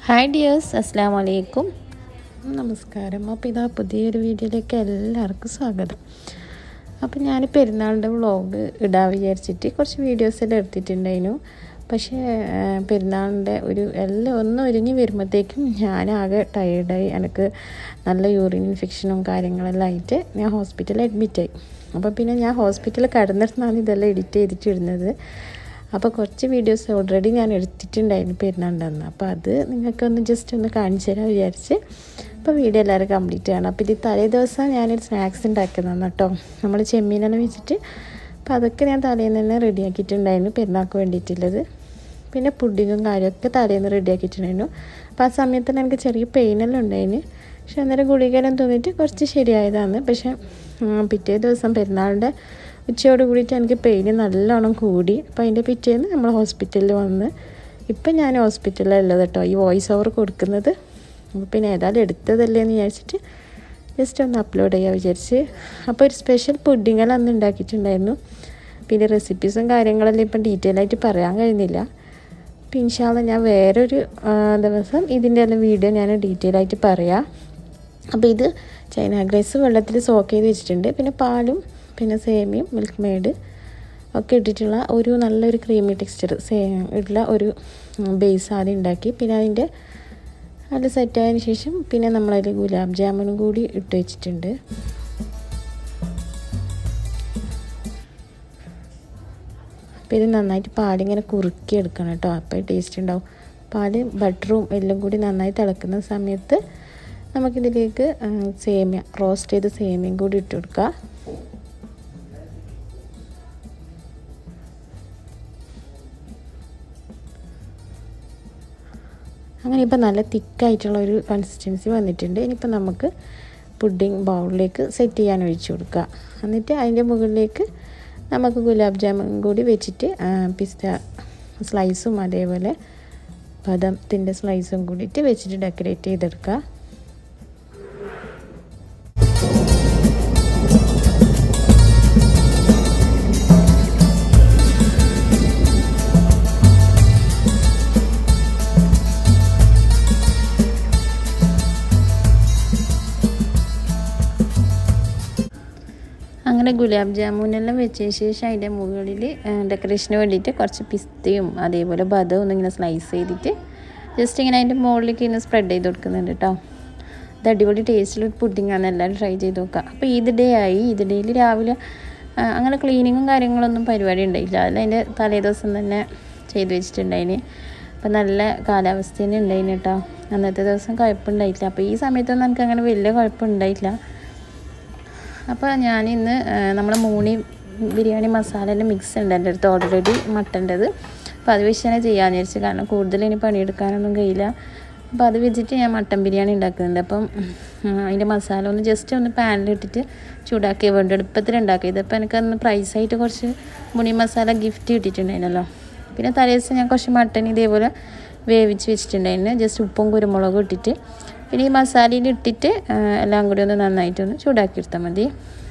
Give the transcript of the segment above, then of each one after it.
hi dears അസ്സാം വലൈക്കും നമസ്കാരം അപ്പോൾ ഇതാ പുതിയൊരു വീഡിയോയിലേക്ക് എല്ലാവർക്കും സ്വാഗതം അപ്പോൾ ഞാൻ പെരുന്നാളിൻ്റെ വ്ളോഗ് ഇടാൻ വിചാരിച്ചിട്ട് കുറച്ച് വീഡിയോസെല്ലാം എടുത്തിട്ടുണ്ടായിരുന്നു പക്ഷേ ആ, പെരുന്നാളിൻ്റെ ഒരു എല്ലാം ഒന്ന് ഒരുങ്ങി വരുമ്പോഴത്തേക്കും ഞാനാകെ ടയേർഡായി എനിക്ക് നല്ല യൂറിൻ ഇൻഫെക്ഷനും കാര്യങ്ങളെല്ലാം ആയിട്ട് ഞാൻ ഹോസ്പിറ്റലിൽ അഡ്മിറ്റായി അപ്പോൾ പിന്നെ ഞാൻ ഹോസ്പിറ്റലിൽ കിടന്നിരുന്നാണ് ഇതെല്ലാം എഡിറ്റ് ചെയ്തിട്ട് ഇടുന്നത് അപ്പോൾ കുറച്ച് വീഡിയോസ് ഓൾറെഡി ഞാൻ എടുത്തിട്ടുണ്ടായിരുന്നു പെരുന്നാളിൻ്റെ അപ്പോൾ അത് നിങ്ങൾക്കൊന്ന് ജസ്റ്റ് ഒന്ന് കാണിച്ചു തരാൻ വിചാരിച്ച് അപ്പോൾ വീഡിയോ എല്ലാവരും കംപ്ലീറ്റ് ചെയ്യണം അപ്പോൾ ഇത് തലേ ദിവസം ഞാനൊരു സ്നാക്സ് ഉണ്ടാക്കുന്നതാണ് കേട്ടോ നമ്മൾ ചെമ്മീനെല്ലാം വെച്ചിട്ട് അപ്പോൾ അതൊക്കെ ഞാൻ തലേന്ന് തന്നെ റെഡിയാക്കിയിട്ടുണ്ടായിരുന്നു പെരുന്നാൾക്ക് വേണ്ടിയിട്ടുള്ളത് പിന്നെ പുഡിങ്ങും കാര്യമൊക്കെ തലേന്ന് റെഡിയാക്കിയിട്ടുണ്ടായിരുന്നു അപ്പോൾ ആ സമയത്ത് തന്നെ എനിക്ക് ചെറിയ പെയിനെല്ലാം ഉണ്ടായിരുന്നു പക്ഷെ അന്നേരം ഗുളികയെല്ലാം തോന്നിയിട്ട് കുറച്ച് ശരിയായതാണ് പക്ഷേ ഉം, പിറ്റേ ദിവസം പെരുന്നാളിൻ്റെ ഉച്ചയോട് കൂടിയിട്ട് എനിക്ക് പെയിന് നല്ലോണം കൂടി അപ്പോൾ അതിൻ്റെ പിറ്റേന്ന് നമ്മൾ ഹോസ്പിറ്റലിൽ വന്ന് ഇപ്പം ഞാൻ ഹോസ്പിറ്റലിലുള്ളത് കേട്ടോ ഈ വോയിസ് ഓവർ കൊടുക്കുന്നത് അപ്പോൾ പിന്നെ ഏതായാലും എടുത്തതല്ലേ എന്ന് വിചാരിച്ചിട്ട് ജസ്റ്റ് ഒന്ന് അപ്ലോഡ് ചെയ്യാൻ വിചാരിച്ച് അപ്പോൾ ഒരു സ്പെഷ്യൽ പുഡിങ്ങെല്ലാം അന്ന് ഉണ്ടാക്കിയിട്ടുണ്ടായിരുന്നു പിന്നെ റെസിപ്പീസും കാര്യങ്ങളെല്ലാം ഇപ്പം ഡീറ്റെയിൽ ആയിട്ട് പറയാൻ കഴിയുന്നില്ല അപ്പം ഇൻഷാല്ല ഞാൻ വേറൊരു ആ, ദിവസം ഇതിൻ്റെ എല്ലാം വീഡിയോ ഞാൻ ഡീറ്റെയിൽ ആയിട്ട് പറയാം അപ്പോൾ ഇത് ചൈന ഗ്രൈസ് വെള്ളത്തിൽ സോക്ക് ചെയ്ത് വെച്ചിട്ടുണ്ട് പിന്നെ പാലും പിന്നെ സേമിയും മിൽക്ക് മെയ്ഡ് ഒക്കെ ഇട്ടിട്ടുള്ള ഒരു നല്ലൊരു ക്രീമി ടെക്സ്ചർ സേ ഉള്ള ഒരു ബേസ് ആദ്യം ഉണ്ടാക്കി പിന്നെ അതിൻ്റെ അത് സെറ്റായതിന് ശേഷം പിന്നെ നമ്മളതിൽ ഗുലാബ് ജാമുനും കൂടി ഇട്ട് വെച്ചിട്ടുണ്ട് അപ്പോൾ ഇത് നന്നായിട്ട് പാലിങ്ങനെ കുറുക്കി എടുക്കണം കേട്ടോ അപ്പോൾ ടേസ്റ്റ് ഉണ്ടാവും പാല് ബട്ടറും എല്ലാം കൂടി നന്നായി തിളക്കുന്ന സമയത്ത് നമുക്കിതിലേക്ക് ആ, സേമിയ റോസ്റ്റ് ചെയ്ത സേമിയയും കൂടി ഇട്ട് കൊടുക്കുക അങ്ങനെ ഇപ്പോൾ നല്ല തിക്കായിട്ടുള്ള ഒരു കൺസിസ്റ്റൻസി വന്നിട്ടുണ്ട് ഇനിയിപ്പോൾ നമുക്ക് പുഡിംഗ് ബൗളിലേക്ക് സെറ്റ് ചെയ്യാൻ ഒഴിച്ചു കൊടുക്കുക എന്നിട്ട് അതിൻ്റെ മുകളിലേക്ക് നമുക്ക് ഗുലാബ് ജാമുൻ കൂടി വെച്ചിട്ട് പിസ്ത സ്ലൈസും അതേപോലെ ബദാമത്തിൻ്റെ സ്ലൈസും കൂടിയിട്ട് വെച്ചിട്ട് ഡെക്കറേറ്റ് ചെയ്തെടുക്കുക അങ്ങനെ ഗുലാബ് ജാമുനെല്ലാം വെച്ചതിന് ശേഷം അതിൻ്റെ മുകളിൽ ഡെക്കറേഷന് വേണ്ടിയിട്ട് കുറച്ച് പിസ്തയും അതേപോലെ ബദവും ഒന്ന് ഇങ്ങനെ സ്ലൈസ് ചെയ്തിട്ട് ജസ്റ്റ് ഇങ്ങനെ അതിൻ്റെ മുകളിലേക്ക് ഇങ്ങനെ സ്പ്രെഡ് ചെയ്ത് കൊടുക്കുന്നുണ്ട് കേട്ടോ ഇത് അടിപൊളി ടേസ്റ്റിലൊരു പുഡിങ്ങാണ് എല്ലാവരും ട്രൈ ചെയ്ത് നോക്കുക അപ്പോൾ ഈദ് ഡേ ആയി ഈദ് ഡേയിൽ രാവിലെ ആ, അങ്ങനെ ക്ലീനിങ്ങും കാര്യങ്ങളൊന്നും പരിപാടി ഉണ്ടായില്ല അതിൽ അതിൻ്റെ തലേ ദിവസം തന്നെ ചെയ്ത് വെച്ചിട്ടുണ്ടായിന് അപ്പോൾ നല്ല കാലാവസ്ഥ തന്നെ ഉണ്ടായിന് കേട്ടോ അന്നത്തെ ദിവസം കുഴപ്പമുണ്ടായിട്ടില്ല അപ്പോൾ ഈ സമയത്തൊന്നും എനിക്ക് അങ്ങനെ വലിയ കുഴപ്പമുണ്ടായിട്ടില്ല അപ്പോൾ ഞാൻ ഇന്ന് നമ്മളെ മൂണി ബിരിയാണി മസാലേൻ്റെ മിക്സ് ഉണ്ട് എൻ്റെ അടുത്ത് ഓൾറെഡി മട്ടൻ്റെത് അപ്പോൾ അത് വെച്ച് തന്നെ ചെയ്യാമെന്ന് വിചാരിച്ചു കാരണം കൂടുതൽ ഇനി പണിയെടുക്കാനൊന്നും കഴിയില്ല അപ്പോൾ അത് വെച്ചിട്ട് ഞാൻ മട്ടൻ ബിരിയാണി ഉണ്ടാക്കുന്നുണ്ട് അപ്പം ഉം, അതിൻ്റെ മസാല ഒന്ന് ജസ്റ്റ് ഒന്ന് പാനിലിട്ടിട്ട് ചൂടാക്കി വേണ്ട എളുപ്പത്തിൽ ഉണ്ടാക്കിയത് അപ്പോൾ എനിക്കന്ന് പ്രൈസായിട്ട് കുറച്ച് മുണി മസാല ഗിഫ്റ്റ് കിട്ടിയിട്ടുണ്ടായിരുന്നല്ലോ പിന്നെ തലേദിവസം ഞാൻ കുറച്ച് മട്ടൻ ഇതേപോലെ വേവിച്ച് വെച്ചിട്ടുണ്ടായിരുന്നു ജസ്റ്റ് ഉപ്പും കുരുമുളകും ഇട്ടിട്ട് പിന്നെ ഈ മസാലയിൽ ഇട്ടിട്ട് ആ, എല്ലാം കൂടി ഒന്ന് നന്നായിട്ടൊന്ന് ചൂടാക്കി എടുത്താൽ മതി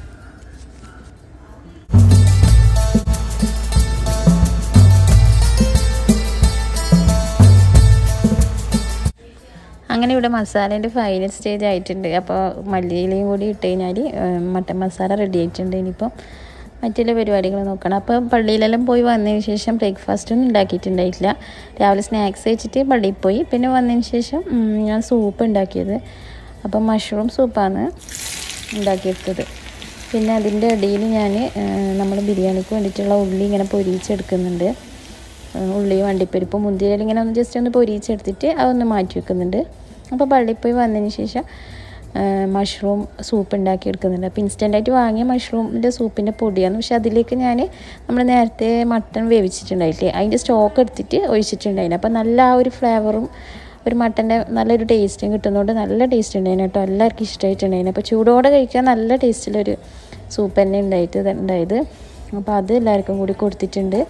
അങ്ങനെ ഇവിടെ മസാലേൻ്റെ ഫൈനൽ സ്റ്റേജ് ആയിട്ടുണ്ട് അപ്പോൾ മല്ലിയിലയും കൂടി ഇട്ട് കഴിഞ്ഞാൽ മട്ടൻ മസാല റെഡി ആയിട്ടുണ്ട് ഇനിയിപ്പം മറ്റുള്ള പരിപാടികൾ നോക്കണം അപ്പോൾ പള്ളിയിലെല്ലാം പോയി വന്നതിന് ശേഷം ബ്രേക്ക്ഫാസ്റ്റ് ഒന്നും ഉണ്ടാക്കിയിട്ടുണ്ടായിട്ടില്ല രാവിലെ സ്നാക്സ് കഴിച്ചിട്ട് പള്ളിയിൽ പോയി പിന്നെ വന്നതിന് ശേഷം ഉം, ഞാൻ സൂപ്പ് ഉണ്ടാക്കിയത് അപ്പം മഷ്റൂം സൂപ്പാണ് ഉണ്ടാക്കിയെടുത്തത് പിന്നെ അതിൻ്റെ ഇടയിൽ ഞാൻ നമ്മൾ ബിരിയാണിക്ക് വേണ്ടിയിട്ടുള്ള ഉള്ളി ഇങ്ങനെ പൊരിച്ചെടുക്കുന്നുണ്ട് ഏഹ് ഉള്ളിയും വണ്ടിപ്പരിപ്പും മുന്തിരിയിലും ഇങ്ങനെ ഒന്ന് ജസ്റ്റ് ഒന്ന് പൊരിച്ചെടുത്തിട്ട് അതൊന്ന് മാറ്റി വെക്കുന്നുണ്ട് അപ്പോൾ പള്ളിയിൽ പോയി വന്നതിന് ശേഷം മഷ്റൂം സൂപ്പ് ഉണ്ടാക്കി എടുക്കുന്നുണ്ട് അപ്പോൾ ഇൻസ്റ്റൻ്റായിട്ട് വാങ്ങിയ മഷ്റൂമിൻ്റെ സൂപ്പിൻ്റെ പൊടിയാണ് പക്ഷെ അതിലേക്ക് ഞാൻ നമ്മൾ നേരത്തെ മട്ടൺ വേവിച്ചിട്ടുണ്ടായില്ലേ അതിൻ്റെ സ്റ്റോക്ക് എടുത്തിട്ട് ഒഴിച്ചിട്ടുണ്ടായിരുന്നു അപ്പോൾ നല്ല ആ ഒരു ഫ്ലേവറും ഒരു മട്ടൻ്റെ നല്ലൊരു ടേസ്റ്റും കിട്ടുന്നതുകൊണ്ട് നല്ല ടേസ്റ്റ് ഉണ്ടായിരുന്നു കേട്ടോ എല്ലാവർക്കും ഇഷ്ടമായിട്ടുണ്ടായിരുന്നു അപ്പോൾ ചൂടോടെ കഴിക്കാൻ നല്ല ടേസ്റ്റിലൊരു സൂപ്പ് തന്നെ ഉണ്ടായിട്ട് ഉണ്ടായത് അപ്പോൾ അത് എല്ലാവർക്കും കൂടി കൊടുത്തിട്ടുണ്ട്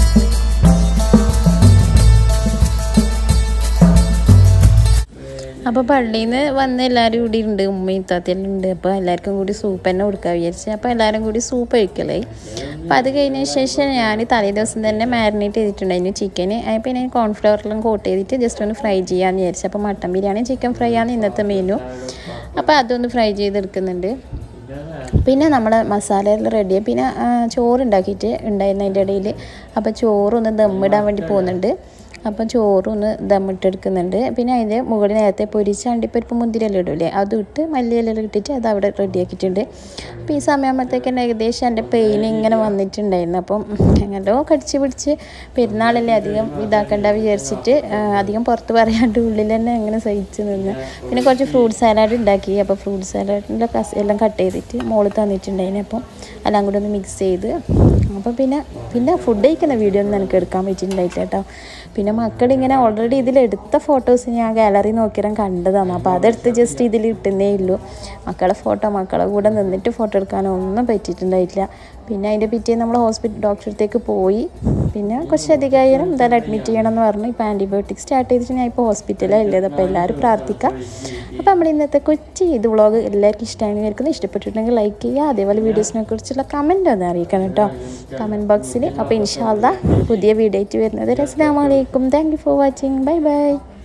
അപ്പോൾ അപ്പോൾ പള്ളിയിൽ നിന്ന് വന്ന് എല്ലാവരും കൂടി ഉണ്ട് ഉമ്മയും താത്തയെല്ലാം ഉണ്ട് അപ്പോൾ എല്ലാവർക്കും കൂടി സൂപ്പ് തന്നെ കൊടുക്കാൻ വിചാരിച്ചു അപ്പോൾ എല്ലാവരും കൂടി സൂപ്പ് കഴിക്കലായി അപ്പോൾ അത് കഴിഞ്ഞ ശേഷം ഞാൻ തലേ ദിവസം തന്നെ മാരിനേറ്റ് ചെയ്തിട്ടുണ്ടായിരുന്നു ചിക്കന് പിന്നെ കോൺഫ്ലവറിലും കോട്ട് ചെയ്തിട്ട് ജസ്റ്റ് ഒന്ന് ഫ്രൈ ചെയ്യാമെന്ന് വിചാരിച്ചു അപ്പോൾ മട്ടൻ ബിരിയാണി ചിക്കൻ ഫ്രൈ ആണ് ഇന്നത്തെ മെനു അപ്പോൾ അതൊന്ന് ഫ്രൈ ചെയ്തെടുക്കുന്നുണ്ട് പിന്നെ നമ്മുടെ മസാലയെല്ലാം റെഡിയായി പിന്നെ ആ, ചോറുണ്ടാക്കിയിട്ട് ഉണ്ടായിരുന്നു അതിൻ്റെ ഇടയിൽ അപ്പോൾ ചോറൊന്ന് ദമ്മിടാൻ വേണ്ടി പോകുന്നുണ്ട് അപ്പം ചോറൊന്ന് ദമ്മിട്ടെടുക്കുന്നുണ്ട് പിന്നെ അതിൻ്റെ മുകളിൽ നേരത്തെ പൊരിച്ച അണ്ടിപ്പരിപ്പ് മുന്തിരിയെല്ലാം ഇടൂലേ അതും ഇട്ട് മല്ലിയിലെല്ലാം ഇട്ടിട്ട് അത് അവിടെ റെഡിയാക്കിയിട്ടുണ്ട് അപ്പോൾ ഈ സമയമാകുമ്പോഴത്തേക്കും ഏകദേശം എൻ്റെ പെയിൻ ഇങ്ങനെ വന്നിട്ടുണ്ടായിരുന്നു അപ്പം എങ്ങനെയോ കടിച്ച് പിടിച്ച് പെരുന്നാളല്ലേ അധികം ഇതാക്കണ്ട വിചാരിച്ചിട്ട് ആ, അധികം പുറത്ത് പറയാണ്ട് ഉള്ളിൽ തന്നെ അങ്ങനെ സഹിച്ച് നിന്ന് പിന്നെ കുറച്ച് ഫ്രൂട്ട് സാലാഡ് ഉണ്ടാക്കി അപ്പോൾ ഫ്രൂട്ട് സാലാഡിൻ്റെ കസ് എല്ലാം കട്ട് ചെയ്തിട്ട് മോള് തന്നിട്ടുണ്ടായിന് അപ്പം എല്ലാം കൂടി ഒന്ന് മിക്സ് ചെയ്ത് അപ്പോൾ പിന്നെ പിന്നെ ഫുഡ് കഴിക്കുന്ന വീഡിയോ ഒന്നും എനിക്ക് എടുക്കാൻ പറ്റിയിട്ടുണ്ടായില്ല കേട്ടോ പിന്നെ മക്കളിങ്ങനെ ഓൾറെഡി ഇതിലെടുത്ത ഫോട്ടോസ് ഞാൻ ഗാലറി നോക്കിയാൽ കണ്ടതാണ് അപ്പോൾ അതെടുത്ത് ജസ്റ്റ് ഇതിൽ ഇട്ടുന്നേ ഉള്ളൂ മക്കളെ ഫോട്ടോ മക്കളെ കൂടെ നിന്നിട്ട് ഫോട്ടോ എടുക്കാനോ ഒന്നും പറ്റിയിട്ടുണ്ടായിട്ടില്ല പിന്നെ അതിൻ്റെ പിറ്റേ നമ്മൾ ഹോസ്പിറ്റൽ ഡോക്ടറെ അടുത്തേക്ക് പോയി പിന്നെ കുറച്ച് അധികമായാലും എന്തായാലും അഡ്മിറ്റ് ചെയ്യണം എന്ന് പറഞ്ഞു ഇപ്പോൾ ആൻറ്റിബയോട്ടിക് സ്റ്റാർട്ട് ചെയ്തിട്ട് ഞാൻ ഇപ്പോൾ ഹോസ്പിറ്റലിലാണ് ഉള്ളത് അപ്പോൾ എല്ലാവരും പ്രാർത്ഥിക്കാം അപ്പോൾ നമ്മൾ ഇന്നത്തെ കൊച്ചി ഇത് വ്ളോഗ് എല്ലാവർക്കും ഇഷ്ടമായി വിചാരിക്കുന്നു ഇഷ്ടപ്പെട്ടിട്ടുണ്ടെങ്കിൽ ലൈക്ക് ചെയ്യുക അതേപോലെ വീഡിയോസിനെ കുറിച്ചുള്ള കമൻറ്റ് ഒന്ന് അറിയിക്കണം കേട്ടോ കമൻറ്റ് ബോക്സിൽ അപ്പോൾ ഇൻഷാല്ല പുതിയ വീഡിയോ ആയിട്ട് വരുന്നത് അസ്സാം വലൈക്കും thank you for watching bye by